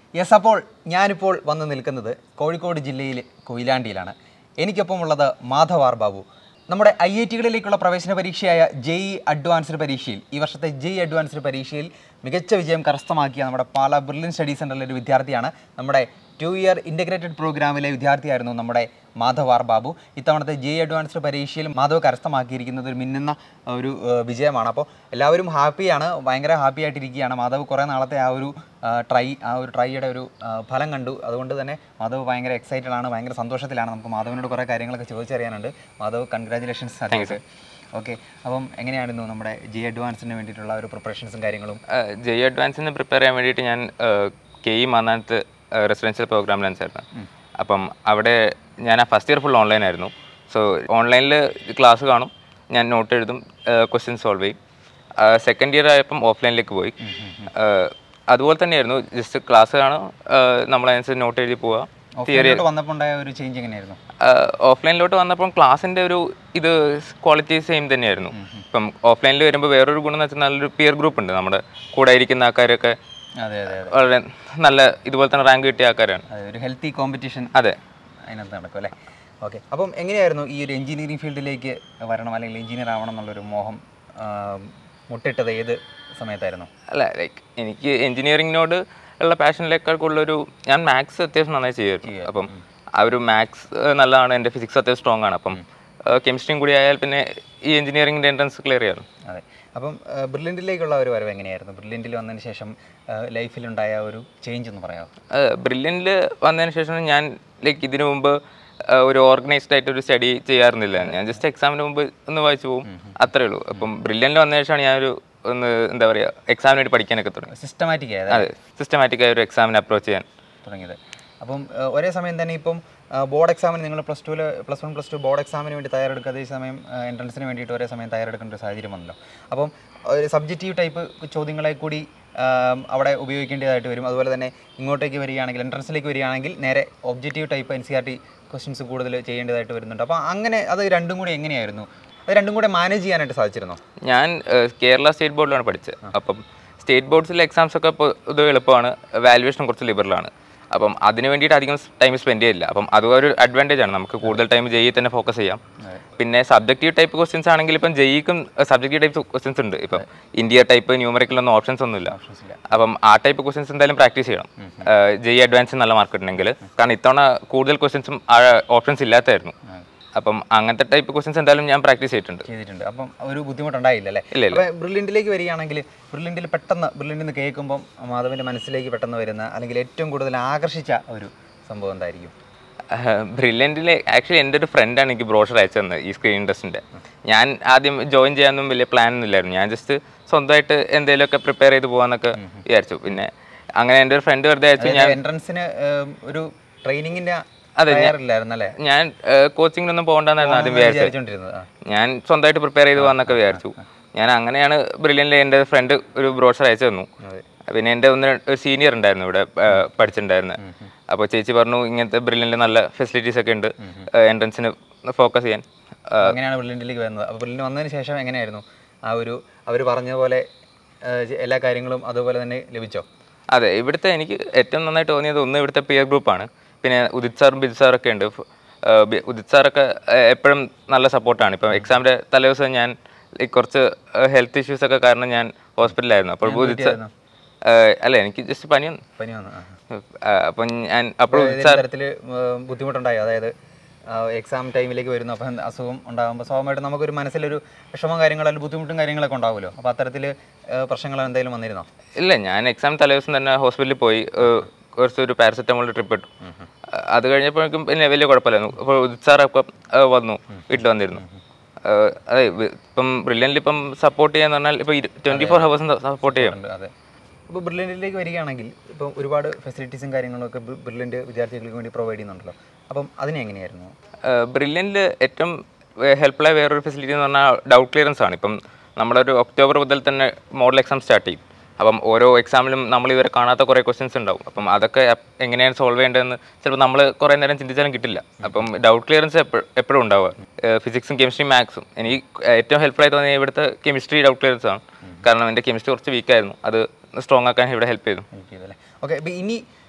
Yes അപ്പോൾ ഞാനിപ്പോൾ വന്ന് നിൽക്കുന്നത് കോഴിക്കോട് ജില്ലയിൽ കൊയിലാണ്ടിയിലാണ് എനിക്കൊപ്പം ഉള്ളത് മാധവാർ ബാബു നമ്മുടെ ഐ ഐ ടികളിലേക്കുള്ള പ്രവേശന പരീക്ഷയായ ജെഇ അഡ്വാൻസ്ഡ് പരീക്ഷയിൽ ഈ വർഷത്തെ ജെഇ അഡ്വാൻസ്ഡ് പരീക്ഷയിൽ മികച്ച വിജയം കരസ്ഥമാക്കിയ നമ്മുടെ പാല ബ്രില്യൻ സ്റ്റഡി സെൻ്ററിലെ ഒരു വിദ്യാർത്ഥിയാണ് നമ്മുടെ ടു ഇയർ ഇൻ്റഗ്രേറ്റഡ് പ്രോഗ്രാമിലെ വിദ്യാർത്ഥിയായിരുന്നു നമ്മുടെ മാധവാർ ബാബു ഇത്തവണത്തെ ജെ അഡ്വാൻസ്ഡ് പരീക്ഷയിൽ മാധവ് കരസ്ഥമാക്കിയിരിക്കുന്നത് ഒരു മിന്നുന്ന ഒരു ഏഹ്, വിജയമാണ് അപ്പോൾ എല്ലാവരും ഹാപ്പിയാണ് ഭയങ്കര ഹാപ്പി ആയിട്ടിരിക്കുകയാണ് മാധവ് കുറേ നാളത്തെ ആ ഒരു ട്രൈ ആ ഒരു ട്രൈയുടെ ഒരു ആ, ഫലം കണ്ടു അതുകൊണ്ട് തന്നെ മാധവ് ഭയങ്കര എക്സൈറ്റഡ് ആണ് ഭയങ്കര സന്തോഷത്തിലാണ് നമുക്ക് മാധവിനോട് കുറേ കാര്യങ്ങളൊക്കെ ചോദിച്ചറിയാനുണ്ട് മാധവ് കൺഗ്രാചുലേഷൻസ് അതിലേക്ക് ഓക്കെ അപ്പം എങ്ങനെയായിരുന്നു നമ്മുടെ ജി അഡ്വാൻസിന് വേണ്ടിയിട്ടുള്ള ഒരു പ്രിപ്പറേഷൻസും കാര്യങ്ങളും ജെ അഡ്വാൻസിന് പ്രിപ്പയർ ചെയ്യാൻ വേണ്ടിയിട്ട് ഞാൻ കെ ഇ മാന്നാനത്ത് റെസിഡൻഷ്യൽ പ്രോഗ്രാമിലാണ് ചേർന്നത് അപ്പം അവിടെ ഞാൻ ആ ഫസ്റ്റ് ഇയർ ഫുൾ ഓൺലൈൻ ആയിരുന്നു സോ ഓൺലൈനിൽ ക്ലാസ് കാണും ഞാൻ നോട്ട് എഴുതും ക്വസ്റ്റ്യൻ സോൾവ് ചെയ്യും സെക്കൻഡ് ഇയർ ആയപ്പം ഓഫ്ലൈനിലേക്ക് പോയി ആഹ് അതുപോലെ തന്നെയായിരുന്നു ജസ്റ്റ് ക്ലാസ് കാണും നമ്മളതിനനുസരിച്ച് നോട്ട് എഴുതി പോവുക ഓഫീസിലോട്ട് വന്നപ്പോൾ ഉണ്ടായ ഒരു ചേഞ്ച് എങ്ങനെയായിരുന്നു ഓഫ്ലൈനിലോട്ട് വന്നപ്പം ക്ലാസ്സിൻ്റെ ഒരു ഇത് ക്വാളിറ്റി സെയിം തന്നെയായിരുന്നു ഇപ്പം ഓഫ്ലൈനിൽ വരുമ്പോൾ വേറൊരു ഗുണം എന്ന് വെച്ചാൽ നല്ലൊരു പിയർ ഗ്രൂപ്പ് ഉണ്ട് നമ്മുടെ കൂടെ ഇരിക്കുന്ന ആൾക്കാരൊക്കെ അതെ അതെ അതെ വളരെ നല്ല ഇതുപോലെ തന്നെ റാങ്ക് കിട്ടിയ ആൾക്കാരാണ് അതെ ഒരു ഹെൽത്തി കോമ്പറ്റീഷൻ അതെ അതിനകത്ത് നടക്കും അല്ലേ ഓക്കെ അപ്പം എങ്ങനെയായിരുന്നു ഈ ഒരു എഞ്ചിനീയറിംഗ് ഫീൽഡിലേക്ക് വരണം അല്ലെങ്കിൽ എഞ്ചിനീയർ ആവണം എന്നുള്ളൊരു മോഹം ആ, മുട്ടിട്ടത് ഏത് സമയത്തായിരുന്നു അല്ല ലൈക്ക് എനിക്ക് എഞ്ചിനീയറിങ്ങിനോട് ഉള്ള പാഷനിലേക്കാൾ കൂടുതലൊരു ഞാൻ മാത്സ് അത്യാവശ്യം നന്നായി ചെയ്യുമായിരുന്നു അപ്പം ആ ഒരു മാത്സ് നല്ലതാണ് എൻ്റെ ഫിസിക്സ് അത്യാവശ്യം സ്ട്രോങ് ആണ് അപ്പം കെമിസ്ട്രിയും കൂടി ആയാൽ പിന്നെ ഈ എഞ്ചിനീയറിംഗിൻ്റെ എൻട്രൻസ് ക്ലിയർ ചെയ്യാറ് അതെ അപ്പം ബ്രില്യൻറ്റിലേക്കുള്ള ഒരു വരവ് എങ്ങനെയായിരുന്നു ബ്രില്യൻറ്റിൽ വന്നതിന് ശേഷം ലൈഫിലുണ്ടായ ഒരു ചേഞ്ച് എന്ന് പറയാമോ ബ്രില്യനിൽ വന്നതിന് ശേഷം ഞാൻ ലൈക്ക് ഇതിനു മുമ്പ് ആ, ഒരു ഓർഗനൈസ്ഡ് ആയിട്ട് ഒരു സ്റ്റഡി ചെയ്യാറുന്നില്ല ഞാൻ ജസ്റ്റ് എക്സാമിന് മുമ്പ് ഒന്ന് വായിച്ചു പോകും അത്രേ ഉള്ളൂ അപ്പം ബ്രില്യനിൽ വന്നതിന് ശേഷമാണ് ഞാനൊരു ഒന്ന് എന്താ പറയുക എക്സാമിന് വേണ്ടി പഠിക്കാനൊക്കെ തുടങ്ങി സിസ്റ്റമാറ്റിക് ആയത് അതെ സിസ്റ്റമാറ്റിക് ആയ ഒരു എക്സാമിന് അപ്രോച്ച് ചെയ്യാൻ തുടങ്ങിയത് അപ്പം ആ, ഒരേ സമയം തന്നെ ഇപ്പം ബോർഡ് എക്സാമിന് നിങ്ങൾ പ്ലസ് ടുവിൽ plus one plus two board എക്സാമിന് വേണ്ടി തയ്യാറെടുക്കുക അതേ സമയം എൻട്രൻസിന് വേണ്ടിയിട്ട് ഒരേ സമയം തയ്യാറെടുക്കേണ്ട ഒരു സാഹചര്യം വന്നല്ലോ അപ്പം ഒരു സബ്ജക്റ്റീവ് ടൈപ്പ് ചോദ്യങ്ങളെ കൂടി ആം, അവിടെ ഉപയോഗിക്കേണ്ടതായിട്ട് വരും അതുപോലെ തന്നെ ഇങ്ങോട്ടേക്ക് വരികയാണെങ്കിൽ എൻട്രൻസിലേക്ക് വരികയാണെങ്കിൽ നേരെ objective type N C R T questions കൂടുതൽ ചെയ്യേണ്ടതായിട്ട് വരുന്നുണ്ട് അപ്പോൾ അങ്ങനെ അത് രണ്ടും കൂടി എങ്ങനെയായിരുന്നു അത് രണ്ടും കൂടെ മാനേജ് ചെയ്യാനായിട്ട് സാധിച്ചിരുന്നോ ഞാൻ ഏഹ്, കേരള സ്റ്റേറ്റ് ബോർഡിലാണ് പഠിച്ചത് അപ്പം സ്റ്റേറ്റ് ബോർഡ്സിലെ എക്സാംസ് ഒക്കെ പൊതുവെ എളുപ്പമാണ് വാല്യുവേഷൻ കുറച്ച് ലിബറലാണ് അപ്പം അതിന് വേണ്ടിയിട്ട് അധികം ടൈം സ്പെൻഡ് ചെയ്യില്ല അപ്പം അത് ഒരു അഡ്വാൻറ്റേജ് ആണ് നമുക്ക് കൂടുതൽ ടൈം ജെയി തന്നെ ഫോക്കസ് ചെയ്യാം പിന്നെ സബ്ജക്റ്റീവ് ടൈപ്പ് ക്വസ്റ്റ്യൻസ് ആണെങ്കിൽ ഇപ്പം ജെയിക്കും സബ്ജക്റ്റീവ് ടൈപ്പ് ക്വസ്റ്റ്യൻസ് ഉണ്ട് ഇപ്പം ഇന്ത്യ ടൈപ്പ് ന്യൂമറിക്കലൊന്നും ഓപ്ഷൻസ് ഒന്നുമില്ല അപ്പം ആ ടൈപ്പ് ക്വസ്റ്റ്യൻസ് എന്തായാലും പ്രാക്ടീസ് ചെയ്യണം ജെയി അഡ്വാൻസ് നല്ല മാർക്ക് ഉണ്ടെങ്കിൽ കാരണം ഇത്തവണ കൂടുതൽ ക്വസ്റ്റ്യൻസും ഓപ്ഷൻസ് ഇല്ലാത്തായിരുന്നു അപ്പം അങ്ങനത്തെ ടൈപ്പ് ക്വസ്റ്റ്യൻസ് എന്തായാലും ഞാൻ പ്രാക്ടീസ് ചെയ്തിട്ടുണ്ട് ചെയ്തിട്ടുണ്ട് അപ്പം ഒരു ബുദ്ധിമുട്ടുണ്ടായില്ല അല്ലേ ഇല്ല, ഇല്ല. അപ്പം ബ്രില്യൻറ്റിലേക്ക് വരികയാണെങ്കിൽ ബ്രില്യൻറ്റിൽ പെട്ടെന്ന് ബ്രില്യൻ്റിൽ നിന്ന് കേൾക്കുമ്പം മാധവൻ്റെ മനസ്സിലേക്ക് പെട്ടെന്ന് വരുന്ന അല്ലെങ്കിൽ ഏറ്റവും കൂടുതൽ ആകർഷിച്ച ഒരു സംഭവം എന്തായിരിക്കും ബ്രില്യൻറ്റിലെ ആക്ച്വലി എൻ്റെ ഒരു ഫ്രണ്ടാണ് എനിക്ക് ബ്രോഷർ അയച്ചു തന്നത് ഈ സ്ക്രീൻ ടെസ്റ്റിൻ്റെ ഞാൻ ആദ്യം ജോയിൻ ചെയ്യാനൊന്നും വലിയ പ്ലാൻ ഒന്നും ഇല്ലായിരുന്നു ഞാൻ ജസ്റ്റ് സ്വന്തമായിട്ട് എന്തെങ്കിലുമൊക്കെ പ്രിപ്പയർ ചെയ്ത് പോകാമെന്നൊക്കെ വിചാരിച്ചു പിന്നെ അങ്ങനെ എൻ്റെ ഒരു ഫ്രണ്ട് വെറുതെ അയച്ചു ഞാൻ എൻട്രൻസിന് ഒരു ട്രെയിനിങ്ങിൻ്റെ അതെ, ഞാൻ- തയ്യാറില്ലായിരുന്നു അല്ലേ ഞാൻ കോച്ചിങ്ങിനൊന്നും പോകണ്ടെന്നായിരുന്നു ആദ്യം വിചാരിച്ചത് വിചാരിച്ചുകൊണ്ടിരുന്നത് ആ. ഞാൻ സ്വന്തമായിട്ട് പ്രിപ്പയർ ചെയ്ത് പോകാമെന്നൊക്കെ വിചാരിച്ചു ഞാൻ അങ്ങനെയാണ് ബ്രില്യനിലെ എൻ്റെ ഫ്രണ്ട് ഒരു ബ്രോഷർ അയച്ചു തന്നു പിന്നെ എൻ്റെ ഒന്ന് രണ്ട് ഒരു സീനിയർ ഉണ്ടായിരുന്നു ഇവിടെ ആ, പഠിച്ചിട്ടുണ്ടായിരുന്നത് അപ്പോൾ ചേച്ചി പറഞ്ഞു ഇങ്ങനത്തെ ബ്രില്യനിൽ നല്ല ഫെസിലിറ്റീസ് ഒക്കെ ഉണ്ട് എൻട്രൻസിന് ഫോക്കസ് ചെയ്യാൻ ആ, അങ്ങനെയാണ് ബ്രില്യൻറ്റിലേക്ക് വരുന്നത് അപ്പോൾ ബ്രില്യൻ വന്നതിന് ശേഷം എങ്ങനെയായിരുന്നു ആ ഒരു അവർ പറഞ്ഞ പോലെ ആ, എല്ലാ കാര്യങ്ങളും അതുപോലെ തന്നെ ലഭിച്ചോ അതെ ഇവിടുത്തെ എനിക്ക് ഏറ്റവും നന്നായിട്ട് തോന്നിയത് ഒന്ന് ഇവിടുത്തെ പിയർ ഗ്രൂപ്പാണ് പിന്നെ ഉദിത് സാറും ബിജു സാറൊക്കെ ഉണ്ട് ഫ്- ആ, ബി- ഉദിത് സാറൊക്കെ എപ്പോഴും നല്ല സപ്പോർട്ടാണ് ഇപ്പം എക്സാമിൻ്റെ തലേദിവസം ഞാൻ like കുറച്ച് ഹെൽത്ത് ഇഷ്യൂസ് ഒക്കെ കാരണം ഞാൻ ഹോസ്പിറ്റലായിരുന്നു അപ്പോൾ ഉദിത് സാർ അല്ല എനിക്ക് ജസ്റ്റ് പനി വന്നു പനി വന്നു ആ. ആ, അപ്പം ഞാൻ അപ്പോൾ ഉദിത് ഏതെങ്കിലും തരത്തിൽ ബുദ്ധിമുട്ടുണ്ടായോ അതായത് എക്സാം ടൈമിലേക്ക് വരുന്നു അപ്പം അസുഖം ഉണ്ടാകുമ്പോൾ സ്വാഭാവികമായിട്ട് നമുക്കൊരു മനസ്സിലൊരു വിഷമം കാര്യങ്ങളും ബുദ്ധിമുട്ടും കാര്യങ്ങളൊക്കെ ഉണ്ടാവുമല്ലോ അപ്പോൾ അത്തരത്തിൽ പ്രശ്നങ്ങൾ എന്തെങ്കിലും വന്നിരുന്നോ ഇല്ല ഞാൻ എക്സാം തലേദിവസം തന്നെ ഹോസ്പിറ്റലിൽ പോയി ഏഹ്, കുറച്ച് ഒരു പാരസെറ്റമോൾ ട്രിപ്പ് ഇട്ടു അത് കഴിഞ്ഞപ്പോഴേക്കും പിന്നെ വലിയ കുഴപ്പമില്ലായിരുന്നു അപ്പോൾ ഉദിത് സാറൊക്കെ ഏഹ്, വന്നു വീട്ടിൽ വന്നിരുന്നു ഏഹ്, അതെ വി- ഇപ്പം ബ്രില്യനിൽ ഇപ്പം സപ്പോർട്ട് ചെയ്യാന്ന് പറഞ്ഞാൽ ഇപ്പോൾ ട്വൻറ്റി ഫോർ ഹവേഴ്സും സപ്പോർട്ട് ചെയ്യും ഉണ്ട് അതെ ഇപ്പോൾ ബ്രില്യൻറ്റിലേക്ക് വരികയാണെങ്കിൽ ഇപ്പം ഒരുപാട് ഫെസിലിറ്റീസും കാര്യങ്ങളൊക്കെ ബ്രില്യൻറ്റ് വിദ്യാർത്ഥികൾക്ക് വേണ്ടി പ്രൊവൈഡ് ചെയ്യുന്നുണ്ടല്ലോ അപ്പം അതിനെ എങ്ങനെയായിരുന്നു ബ്രില്യനിൽ ഏറ്റവും ഹെൽപ്ഫുള്ളായ വേറൊരു ഫെസിലിറ്റി എന്ന് പറഞ്ഞാൽ ഡൗട്ട് ക്ലിയറൻസ് ആണ് ഇപ്പം നമ്മളൊരു ഒക്ടോബർ മുതൽ തന്നെ മോഡൽ എക്സാം സ്റ്റാർട്ട് ചെയ്യും അപ്പം ഓരോ എക്സാമിലും നമ്മൾ ഇതുവരെ കാണാത്ത കുറേ ക്വസ്റ്റ്യൻസ് ഉണ്ടാവും അപ്പം അതൊക്കെ അപ്പ് എങ്ങനെയാണ് സോൾവ് ചെയ്യേണ്ടതെന്ന് ചിലപ്പോൾ നമ്മൾ കുറേ നേരം ചിന്തിച്ചാലും കിട്ടില്ല അപ്പം ഡൗട്ട് ക്ലിയറൻസ് എപ്പോഴും ഉണ്ടാവുക ഫിസിക്സും കെമിസ്ട്രിയും മാത്സും എനിക്ക് ഏറ്റവും ഹെൽപ്ഫുള്ളായി തോന്നിയ ഇവിടുത്തെ കെമിസ്ട്രി ഡൗട്ട് ക്ലിയറൻസ് ആണ് കാരണം എൻ്റെ കെമിസ്ട്രി കുറച്ച് വീക്കായിരുന്നു അത് സ്ട്രോങ് ആക്കാൻ ഇവിടെ ഹെൽപ്പ് ചെയ്തു ഹെൽപ്പ് ചെയ്തല്ലേ ഓക്കെ അപ്പോൾ ഇനി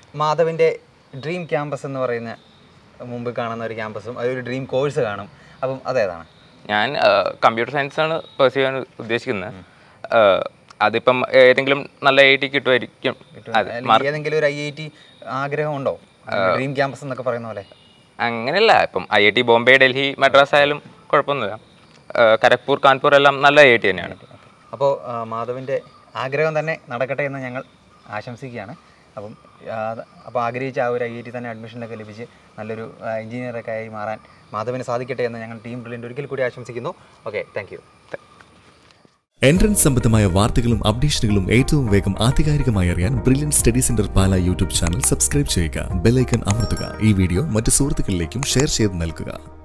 മാധവിൻ്റെ ഡ്രീം ക്യാമ്പസ് എന്ന് പറയുന്ന മുമ്പ് കാണുന്ന ഒരു ക്യാമ്പസും അതൊരു ഡ്രീം കോഴ്സ് കാണും അപ്പം അതേതാണ് ഞാൻ കമ്പ്യൂട്ടർ സയൻസ് ആണ് പെർസ്യൂ ചെയ്യാൻ ഉദ്ദേശിക്കുന്നത് ആ, അതിപ്പം ഏതെങ്കിലും നല്ല ഐ ടി കിട്ടുമായിരിക്കും അതെ അല്ലെങ്കിൽ ഏതെങ്കിലും ഒരു ഐ ഐ ടി ആഗ്രഹമുണ്ടോ ഡ്രീം ക്യാമ്പസ് എന്നൊക്കെ പറയുന്ന പോലെ അങ്ങനെയല്ല ഇപ്പം I I T Bombay Delhi Madras ആയാലും കുഴപ്പമൊന്നുമില്ല ആ, ഖരഗ്പൂർ കാൺപൂർ എല്ലാം നല്ല ഐ ഐ ടി തന്നെയാണ് അപ്പോൾ മാധവിൻ്റെ ആഗ്രഹം തന്നെ നടക്കട്ടെ എന്ന് ഞങ്ങൾ ആശംസിക്കുകയാണ് അപ്പം അപ്പോൾ ആഗ്രഹിച്ച ആ ഒരു ഐ ഐ ടി തന്നെ അഡ്മിഷനൊക്കെ ലഭിച്ച് നല്ലൊരു എഞ്ചിനീയറൊക്കെ ആയി മാറാൻ മാധവിന് സാധിക്കട്ടെ എന്ന് ഞങ്ങൾ ടീം ബ്രില്യൻ്റ് ഒരിക്കൽ കൂടി ആശംസിക്കുന്നു ഓക്കെ താങ്ക് യു എൻട്രൻസ് സംബന്ധമായ വാർത്തകളും അപ്ഡേഷനുകളും ഏറ്റവും വേഗം ആധികാരികമായി അറിയാൻ Brilliant Study Centre Pala YouTube channel subscribe ചെയ്യുക ബെല്ലൈക്കൺ അമർത്തുക ഈ വീഡിയോ മറ്റ് സുഹൃത്തുക്കളിലേക്കും ഷെയർ ചെയ്ത് നൽകുക